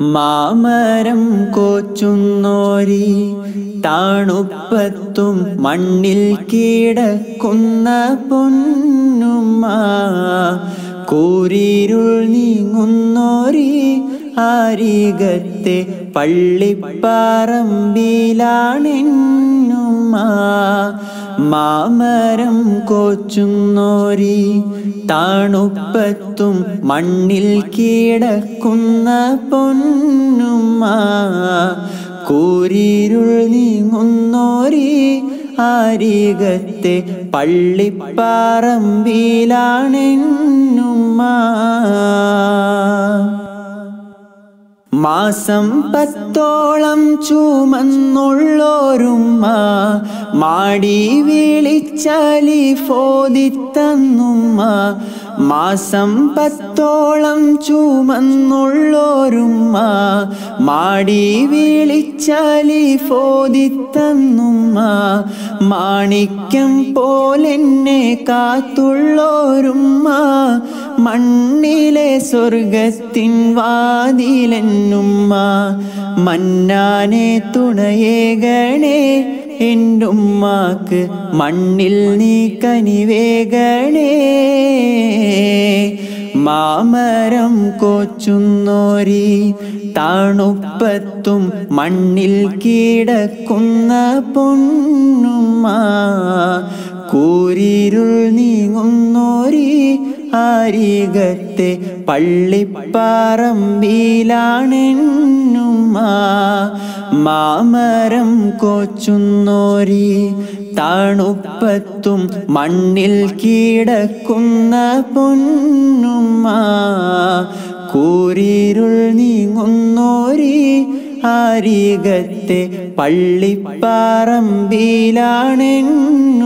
മാമരം കോച്ചുന്നോരി താണുപ്പത്തും മണ്ണിൽ കീടക്കുന്ന പൊന്നുമ്മ കൂരിരുൾ നീങ്ങുന്നോരി ആരികത്തെ പള്ളിപ്പറമ്പിലാണെന്നുമ്മ മാമരം കോച്ചുന്നോരി താണുപ്പത്തും മണ്ണിൽ കീടക്കുന്ന പൊന്നുമ്മ കൂരിരുൾ നീങ്ങുന്നോരി ആരികത്തെ പള്ളിപ്പറമ്പിലാണെന്നുമ്മ മാസം പത്തോളം ചുമന്നുള്ളോരുമ്മ മാടി വിളിച്ചാലി ഫോദിത്തന്നുമ്മ മാസം പത്തോളം ചുമന്നുള്ളോരുമ്മ മാടി വിളിച്ചാലി ഫോദിത്തന്നുമ്മ മാണിക്യം പോലെന്നെ കാത്തുള്ളോരുമ്മ മണ്ണിലെ സ്വർഗത്തിൻ വാതിലെന്നുമ്മ മന്നാനെ തുണയേകണേ എൻ്റുമ്മാക്ക് മണ്ണിൽ നീ കനിവേകണേ മാമരം കോച്ചുന്നോരി താണുപ്പത്തും മണ്ണിൽ കീടക്കുന്ന പൊന്നുമ്മ കൂരിരുൾ നീങ്ങുന്നോരി ആരികത്തെ പള്ളിപ്പറമ്പിലാണെന്നുമ്മ മാമരം കോച്ചുന്നോരി താണുപ്പത്തും മണ്ണിൽ കീടക്കുന്ന പൊന്നുമ്മ കൂരിരുൾ നീങ്ങുന്നോരി ആരികത്തെ പള്ളിപ്പറമ്പിലാണെന്നുമ്മ